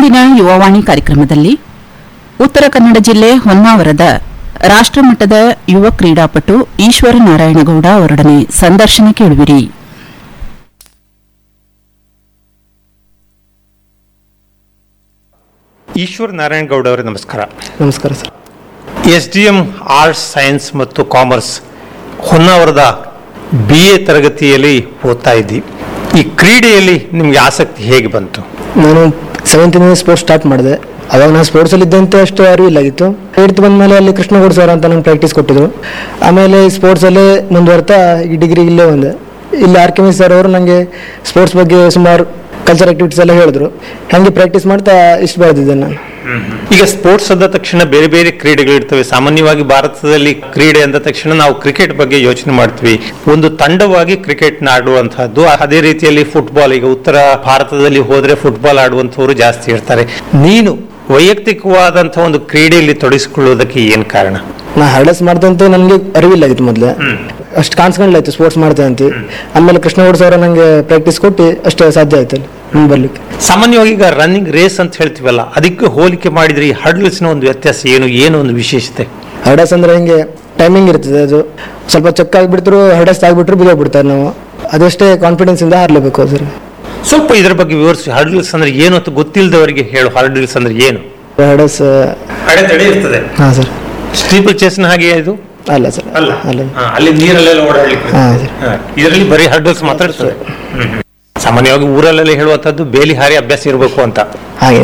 ಇಂದಿನ ಯುವವಾಣಿ ಕಾರ್ಯಕ್ರಮದಲ್ಲಿ ಉತ್ತರ ಕನ್ನಡ ಜಿಲ್ಲೆ ಹೊನ್ನಾವರದ ರಾಷ್ಟ್ರಮಟ್ಟದ ಯುವ ಕ್ರೀಡಾಪಟು ಈಶ್ವರ ನಾರಾಯಣಗೌಡ ಅವರೊಡನೆ ಸಂದರ್ಶನ ಕೇಳುವಿರಿ ಈಶ್ವರ್ ನಾರಾಯಣ್ ಗೌಡ ಅವರೇ ನಮಸ್ಕಾರ ನಮಸ್ಕಾರ sir S D M arts science ಮತ್ತು ಕಾಮರ್ಸ್ ಹೊನ್ನಾವರದ ಬಿ ಎ ತರಗತಿಯಲ್ಲಿ ಓದ್ತಾ ಇದ್ದಿ ಈ ಕ್ರೀಡೆಯಲ್ಲಿ ನಿಮಗೆ ಆಸಕ್ತಿ ಹೇಗೆ ಬಂತು ನಾನು ಸೆವೆಂತಿನ ಸ್ಪೋರ್ಟ್ಸ್ ಸ್ಟಾರ್ಟ್ ಮಾಡಿದೆ ಅವಾಗ ನಾನು ಸ್ಪೋರ್ಟ್ಸಲ್ಲಿ ಇದ್ದಂತೆ ಅಷ್ಟು ಅರಿವಿಲ್ಲಾಗಿತ್ತು ಏಡ್ತ್ ಬಂದಮೇಲೆ ಅಲ್ಲಿ ಕೃಷ್ಣಗೌಡ ಸರ್ ಅಂತ ನಂಗೆ ಪ್ರಾಕ್ಟೀಸ್ ಕೊಟ್ಟಿದ್ರು ಆಮೇಲೆ ಸ್ಪೋರ್ಟ್ಸಲ್ಲೇ ಮುಂದುವರ್ತಾ ಈ ಡಿಗ್ರಿ ಇಲ್ಲೇ ಬಂದೆ ಇಲ್ಲಿ ಆರ್ ಕೆ ಮಿ ಸರ್ ಅವರು ನನಗೆ ಸ್ಪೋರ್ಟ್ಸ್ ಬಗ್ಗೆ ಸುಮಾರು ಕಲ್ಚರ್ ಆಕ್ಟಿವಿಟೀಸ್ ಎಲ್ಲ ಹೇಳಿದ್ರು ಹಾಗೆ ಪ್ರಾಕ್ಟೀಸ್ ಮಾಡ್ತಾ ಇಷ್ಟು ಬೆಳೆದಿದ್ದೆ ನಾನು ಈಗ ಸ್ಪೋರ್ಟ್ಸ್ ಅಂದ ತಕ್ಷಣ ಬೇರೆ ಬೇರೆ ಕ್ರೀಡೆಗಳಿರ್ತವೆ ಸಾಮಾನ್ಯವಾಗಿ ಭಾರತದಲ್ಲಿ ಕ್ರೀಡೆ ಅಂದ ತಕ್ಷಣ ನಾವು ಕ್ರಿಕೆಟ್ ಬಗ್ಗೆ ಯೋಚನೆ ಮಾಡ್ತೀವಿ ಒಂದು ತಂಡವಾಗಿ ಕ್ರಿಕೆಟ್ ಆಡುವಂತಹದ್ದು ಅದೇ ರೀತಿಯಲ್ಲಿ ಫುಟ್ಬಾಲ್ ಈಗ ಉತ್ತರ ಭಾರತದಲ್ಲಿ ಹೋದ್ರೆ ಫುಟ್ಬಾಲ್ ಆಡುವಂಥವ್ರು ಜಾಸ್ತಿ ಇರ್ತಾರೆ ನೀನು ವೈಯಕ್ತಿಕವಾದಂತಹ ಒಂದು ಕ್ರೀಡೆಯಲ್ಲಿ ತೊಡಗಿಸಿಕೊಳ್ಳುವುದಕ್ಕೆ ಏನ್ ಕಾರಣ ನಾ ಹರ್ಡಸ್ ಮಾಡ್ದಂತೆ ನನಗೆ ಅರಿವಿಲ್ಲಾಗಿತ್ತು ಮೊದಲೇ ಅಷ್ಟು ಕಾಣಿಸ್ಕೊಂಡ್ಲಾಯ್ತು ಸ್ಪೋರ್ಟ್ಸ್ ಮಾಡ್ತೆ ಅಂತ ಆಮೇಲೆ ಕೃಷ್ಣಗೌಡ ಸರ್ ನನಗೆ ಪ್ರಾಕ್ಟೀಸ್ ಕೊಟ್ಟು ಅಷ್ಟೇ ಸಾಧ್ಯ ಆಯ್ತು ಅಲ್ಲಿ ಮುಂದೆ ಬರ್ಲಿಕ್ಕೆ ಸಾಮಾನ್ಯವಾಗಿ ಈಗ ರನ್ನಿಂಗ್ ರೇಸ್ ಅಂತ ಹೇಳ್ತೀವಲ್ಲ ಅದಕ್ಕೆ ಹೋಲಿಕೆ ಮಾಡಿದ್ರೆ ಈ ಹರ್ಡಲ್ಸ್ನ ಒಂದು ವ್ಯತ್ಯಾಸ ಏನು ಏನು ಒಂದು ವಿಶೇಷತೆ ಹರ್ಡಸ್ ಅಂದ್ರೆ ಹಿಂಗೆ ಟೈಮಿಂಗ್ ಇರ್ತದೆ ಅದು ಸ್ವಲ್ಪ ಚೆಕ್ ಆಗಿಬಿಡ್ತರು ಹರ್ಡಸ್ ಆಗಿಬಿಟ್ರು ಬಿದ್ದೋಗ್ಬಿಡ್ತಾರೆ ನಾವು ಅದಷ್ಟೇ ಕಾನ್ಫಿಡೆನ್ಸ್ ಇಂದ ಹಾರ್ಲೇಬೇಕು ಸರ್ ಸ್ವಲ್ಪ ಇದರ ಬಗ್ಗೆ ವಿವರಿಸಿ ಹರ್ಡಲ್ಸ್ ಅಂದ್ರೆ ಏನು ಅಂತ ಗೊತ್ತಿಲ್ಲದವರಿಗೆ ಹೇಳು ಹರ್ಡಲ್ಸ್ ಅಂದ್ರೆ ಏನು ಹರ್ಡಸ್ ಅಡೆತಡೆ ಇರ್ತದೆ ಹಾಂ ಸರ್ ಸ್ಟೀಪಲ್ ಚೇಸ್ನ ಹಾಗೆ ಇದು ಅಲ್ಲ ಸರ್ ಅಲ್ಲ ಅಲ್ಲ ಹಾ, ಅಲ್ಲಿ ನೀರಲ್ಲೆಲ್ಲ ಓಡಾಡ್ಲಿಕ್ಕೆ ಹಾ, ಸರ್. ಇದರಲ್ಲಿ ಬರೀ ಹರ್ಡಲ್ಸ್ ಮಾತ್ರ ಇರ್ತದೆ ಹ್ಮ್, ಹ್ಮ್. ಸಾಮಾನ್ಯವಾಗಿ ಊರಲ್ಲೆಲ್ಲ ಹೇಳುವಂತದ್ದು ಬೇಲಿ ಹಾರಿ ಅಭ್ಯಾಸ ಇರಬೇಕು ಅಂತ ಹಾಗೆ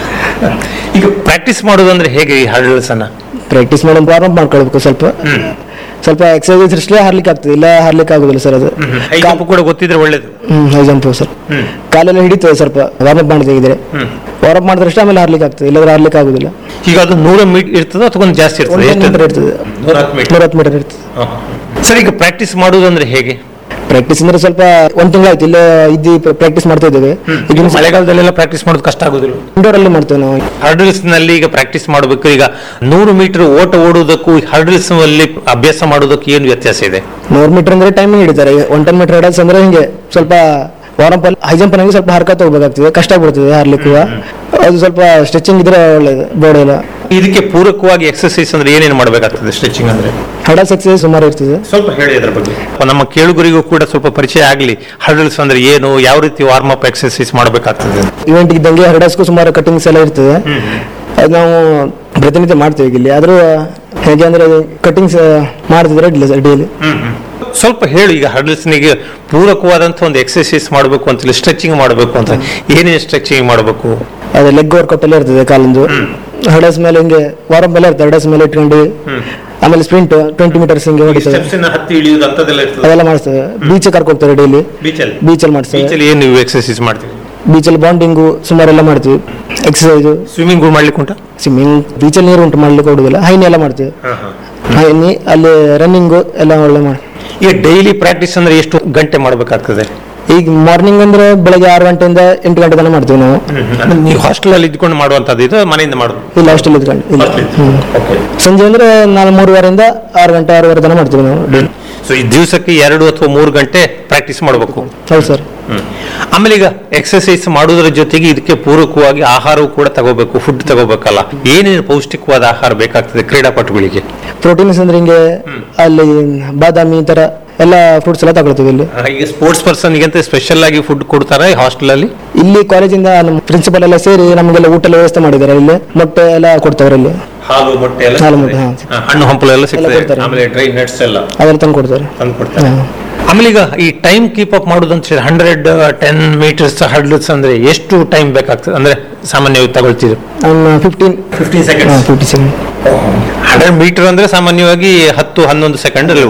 ಈಗ ಪ್ರಾಕ್ಟೀಸ್ ಮಾಡೋದಂದ್ರೆ ಹೇಗೆ ಈ ಹರ್ಡಲ್ಸ್ ಅನ್ನ ಪ್ರಾಕ್ಟೀಸ್ ಮಾಡೋ ವಾರ್ಮ್ ಮಾಡ್ಕೊಳ್ಬೇಕು ಸ್ವಲ್ಪ ಸ್ವಲ್ಪ ಎಕ್ಸರ್ಸೈಸ್ ಇಷ್ಟೇ ಹಾರ್ಲಿಕ್ಕೆ ಆಗ್ತದೆ ಇಲ್ಲ ಹಾರ್ಲಿಕ್ಕೆ ಆಗೋದಿಲ್ಲ ಸರ್ ಅದು ಹೈ ಜಂಪ್ ಕೂಡ ಗೊತ್ತಿದ್ರೆ ಒಳ್ಳೇದು hmm high jump sir hmm. ಕಾಲೆಲ್ಲ ಹಿಡಿತದೆ ಸ್ವಲ್ಪ ವಾರ್ಮ್ ಅಪ್ ಮಾಡಿದ್ರೆ ಹ್ಮ್. ವಾರ್ಮ್ ಮಾಡಿದ್ರಷ್ಟೇ ಆಮೇಲೆ ಹಾರ್ಲಿಕ್ಕೆ ಆಗ್ತದೆ ಇಲ್ಲಾಂದ್ರೆ ಹಾರ್ಲಿಕ್ಕೆ ಆಗೋದಿಲ್ಲ ಈಗ ಅದು ನೂರ ಮೀಟರ್ ಇರ್ತದೆ ಅಥವಾ ಒಂದು ಜಾಸ್ತಿ ಒಂದು ಇರ್ತದೆ ಮೀಟರ್ ಇರ್ತದೆ ನೂರ ಹತ್ತು ಮೀಟರ್ ನೂರ ಹತ್ತು ಮೀಟರ್ ಇರ್ತದೆ ಸರ್ ಈಗ ಪ್ರಾಕ್ಟೀಸ್ ಮಾಡುವುದಂದ್ರೆ ಹೇಗೆ ಪ್ರಾಕ್ಟೀಸ್ ಅಂದ್ರೆ ಸ್ವಲ್ಪ ಒಂದ್ ತಿಂಗಳಾಯ್ತು ಇಲ್ಲೇ ಇದ್ದು ಪ್ರಾಕ್ಟೀಸ್ ಮಾಡ್ತಾ ಇದ್ದೇವೆ ಈಗ ಈಗ ಮಳೆಗಾಲದಲ್ಲೆಲ್ಲ ಪ್ರಾಕ್ಟೀಸ್ ಮಾಡೋದು ಕಷ್ಟ ಆಗೋದಿಲ್ಲ ಇಂಡೋರ್ ಅಲ್ಲಿ ಮಾಡ್ತೇವೆ ನಾವು ಹರ್ಡಲ್ಸ್ ನಲ್ಲಿ ಈಗ ಪ್ರಾಕ್ಟೀಸ್ ಮಾಡಬೇಕು ಈಗ ನೂರು ಮೀಟರ್ ಓಟ ಓಡುವುದಕ್ಕೂ ಹರ್ಡಲ್ಸ್ ಅಲ್ಲಿ ಅಭ್ಯಾಸ ಮಾಡುವುದಕ್ಕೂ ಏನು ವ್ಯತ್ಯಾಸ ಇದೆ ನೂರು ಮೀಟರ್ ಅಂದ್ರೆ ಟೈಮಿಂಗ್ ಹಿಡಿತಾರೆ ಒನ್ ಟೆನ್ ಮೀಟರ್ ಹಡಲ್ಸ್ ಅಂದ್ರೆ ಹಿಂಗೆ ಸ್ವಲ್ಪ ವಾರಂ ಹೈ ಜಂಪ್ ನನಗೆ ಸ್ವಲ್ಪ ಹರ್ಕತ್ ಹೋಗ್ಬೇಕಾಗ್ತದೆ ಕಷ್ಟ ಆಗ್ಬಿಡ್ತದೆ ಹಾರ್ಲಿಕ್ಕೂ ಅದು ಸ್ವಲ್ಪ ಸ್ಟ್ರೆಚಿಂಗ್ ಇದ್ರೆ ಒಳ್ಳೇದು ಬೋರ್ಡ್ ಎಲ್ಲ ಇದಕ್ಕೆ ಪೂರಕವಾಗಿ ಎಕ್ಸರ್ಸೈಸ್ ಅಂದ್ರೆ ಏನೇನು ಮಾಡಬೇಕಾಗ್ತದೆ ಸ್ಟ್ರೆಚಿಂಗ್ ಅಂದ್ರೆ ಹಡಲ್ಸ್ ಎಕ್ಸಸೈಸ್ ಸುಮಾರು ಇರ್ತದೆ ಸ್ವಲ್ಪ ಹೇಳಿ ಅದ್ರ ಬಗ್ಗೆ ನಮ್ಮ ಕೇಳುಗರಿಗೂ ಕೂಡ ಸ್ವಲ್ಪ ಪರಿಚಯ ಆಗಲಿ ಹರ್ಡಲ್ಸ್ ಅಂದ್ರೆ ಏನು ಯಾವ ರೀತಿ ವಾರ್ಮ್ ಅಪ್ ಎಕ್ಸರ್ಸೈಸ್ ಮಾಡಬೇಕಾಗ್ತದೆ ಅಂತ. ಇವೆಂಟ್ ಇದ್ದಂಗೆ ಹಡಲ್ಸ್ಗೂ ಸುಮಾರು ಕಟಿಂಗ್ಸ್ ಎಲ್ಲ ಇರ್ತದೆ ಅದು ನಾವು ಪ್ರತಿನಿತ್ಯ ಮಾಡ್ತೇವೆ ಈಗ ಇಲ್ಲಿ ಆದ್ರೂ ಹೇಗೆ ಅಂದ್ರೆ ಕಟಿಂಗ್ಸ್ ಮಾಡ್ತಿದ್ರೆ ಅಡ್ಡಿಲ್ಲ ಸರ್ ಡೈಲಿ ಸ್ವಲ್ಪ ಹೇಳು ಈಗ ಹರ್ಡಲ್ಸ್ನಿಗೆ ಪೂರಕವಾದಂತ ಒಂದು ಎಕ್ಸರ್ಸೈಸ್ ಮಾಡಬೇಕು ಅಂತ ಸ್ಟ್ರೆಚಿಂಗ್ ಮಾಡಬೇಕು ಅಂತ ಏನೇನು ಸ್ಟ್ರೆಚಿಂಗ್ ಮಾಡಬೇಕು ಅದೇ ಲೆಗ್ ವರ್ಕೌಟ್ ಎಲ್ಲ ಇರ್ತದೆ ಕಾಲೊಂದು ಹಡಲ್ಸ್ ಮೇಲೆ ಹಿಂಗೆ ವಾರಂ ಮೇಲೆ ಇರ್ತದೆ ಹಡಲ್ಸ್ ಮೇಲೆ ಇಟ್ಕೊಂಡು ಆಮೇಲೆ ಸ್ಪ್ರಿಂಟ್ ಟ್ವೆಂಟಿ ಮೀಟರ್ಸ್ ಹಿಂಗೆ ಹೊಡಿತೇವೆ ಹತ್ತಿ ಇಳಿಯುವುದು ಅಂತದೆಲ್ಲ ಇರ್ತದೆ ಅವೆಲ್ಲ ಮಾಡಿಸ್ತೇವೆ ಬೀಚ್ ಕರ್ಕೋಗ್ತಾರೆ ಡೈಲಿ ಬೀಚಲ್ಲಿ ಬೀಚಲ್ಲಿ ಮಾಡ್ತೇವೆ ಬೀಚಲ್ಲಿ ಏನು ನೀವು ಎಕ್ಸರ್ಸೈಸ್ ಮಾಡ್ತೀವಿ ಬೀಚಲ್ಲಿ ಬಾಂಡಿಂಗು ಸುಮಾರೆಲ್ಲ ಮಾಡ್ತೀವಿ ಎಕ್ಸಸೈಸು ಸ್ವಿಮ್ಮಿಂಗ್ ಮಾಡ್ಲಿಕ್ಕೆ ಉಂಟಾ ಸ್ವಿಮ್ಮಿಂಗ್ ಬೀಚಲ್ಲಿ ನೀರು ಉಂಟು ಮಾಡ್ಲಿಕ್ಕೆ ಕೊಡುದಿಲ್ಲ ಹೈನಿ ಎಲ್ಲ ಮಾಡ್ತೀವಿ ಹೈನಿ ಅಲ್ಲಿ ರನ್ನಿಂಗು ಎಲ್ಲ ಒಳ್ಳೆ ಮಾಡಿ ಈಗ ಡೈಲಿ ಪ್ರಾಕ್ಟೀಸ್ ಅಂದ್ರೆ ಎಷ್ಟು ಗಂಟೆ ಮಾಡಬೇಕಾಗ್ತದೆ ಈಗ ಮಾರ್ನಿಂಗ್ ಅಂದ್ರೆ ಬೆಳಗ್ಗೆ ಆರು ಗಂಟೆಯಿಂದ ಎಂಟು ಗಂಟೆ ತನಕ ಮಾಡ್ತೀವಿ ನಾವು ನೀವು ಹಾಸ್ಟೆಲ್ ಅಲ್ಲಿ ಇದ್ಕೊಂಡು ಮಾಡುವಂತದ್ದು ಇದು ಮನೆಯಿಂದ ಮಾಡೋದು ಇಲ್ಲ ಅಷ್ಟಲ್ಲಿ ಇದ್ಕೊಂಡು ಇಲ್ಲ ಹ್ಮ್. ಸಂಜೆ ಅಂದ್ರೆ ನಾಲ್ಕು ಮೂರುವರೆಯಿಂದ ಆರು ಗಂಟೆ ಆರೂವರೆ ತನಕ ಮಾಡ್ತೀವಿ ನಾವು ಡೈಲಿ ಸೊ ಈ ದಿವಸಕ್ಕೆ ಎರಡು ಅಥವಾ ಮೂರು ಗಂಟೆ ಪ್ರಾಕ್ಟೀಸ್ ಮಾಡಬೇಕು ಹೌದು ಸರ್ ಆಮೇಲೆ ಈಗ ಎಕ್ಸರ್ಸೈಸ್ ಮಾಡುವುದರ ಜೊತೆಗೆ ಇದಕ್ಕೆ ಪೂರಕವಾಗಿ ಆಹಾರವೂ ಕೂಡ ತಗೋಬೇಕು ಫುಡ್ ತಗೋಬೇಕಲ್ಲ ಏನೇನು ಪೌಷ್ಟಿಕವಾದ ಆಹಾರ ಬೇಕಾಗ್ತದೆ ಕ್ರೀಡಾಪಟುಗಳಿಗೆ ಪ್ರೋಟೀನ್ಸ್ ಅಂದ್ರೆ ಹಿಂಗೆ ಅಲ್ಲಿ ಬಾದಾಮಿ ಈ ತರ ಎಲ್ಲ ಫ್ರೂಟ್ಸ್ ಎಲ್ಲ ತಗೊಳ್ತೀವಿ ಇಲ್ಲಿ ಆ, ಈಗ ಸ್ಪೋರ್ಟ್ಸ್ ಪರ್ಸನ್ ಅಂತ ಸ್ಪೆಷಲ್ ಆಗಿ ಫುಡ್ ಕೊಡ್ತಾರ ಹಾಸ್ಟೆಲ್ ಅಲ್ಲಿ ಇಲ್ಲಿ ಕಾಲೇಜಿಂದ ನಮ್ಮ ಪ್ರಿನ್ಸಿಪಲ್ ಎಲ್ಲ ಸೇರಿ ನಮಗೆಲ್ಲ ಊಟ ಎಲ್ಲ ವ್ಯವಸ್ಥೆ ಮಾಡಿದ್ದಾರೆ ಇಲ್ಲಿ ಮೊಟ್ಟೆ ಎಲ್ಲ ಕೊಡ್ತಾವ್ರೆ ಇಲ್ಲಿ ಹಾಲು ಮೊಟ್ಟೆ ಎಲ್ಲ ಹಾಲು ಮೊಟ್ಟೆ, ಹಾ. ಹಣ್ಣು ಹಂಪಲು ಎಲ್ಲ ಸಿಗ್ತದೆ ಕೊಡ್ತಾರೆ. ಆಮೇಲೆ ಡ್ರೈ ನಟ್ಸ್ ಎಲ್ಲ ಅದೆಲ್ಲ ತಂದು ಕೊಡ್ತಾರೆ ತಂದು ಕೊಡ್ತಾರೆ ಹಾ. ಆಮೇಲೆ ಈಗ ಈ ಟೈಮ್ ಕೀಪ್ ಅಪ್ ಮಾಡೋದು ಅಂತ ಹೇಳಿ ಹಂಡ್ರೆಡ್ ಟೆನ್ ಮೀಟರ್ಸ್ ಹರ್ಡಲ್ಸ್ ಅಂದ್ರೆ ಎಷ್ಟು ಟೈಮ್ ಬೇಕಾಗ್ತದೆ ಅಂದ್ರೆ ಸಾಮಾನ್ಯವಾಗಿ ತಗೊಳ್ತಿದ್ರು ನಾನು fifteen fifteen seconds fifty seven hundred metre ಅಂದ್ರೆ ಸಾಮಾನ್ಯವಾಗಿ ಹತ್ತು ಹನ್ನೊಂದು ಸೆಕೆಂಡ್ ಅಲ್ಲಿ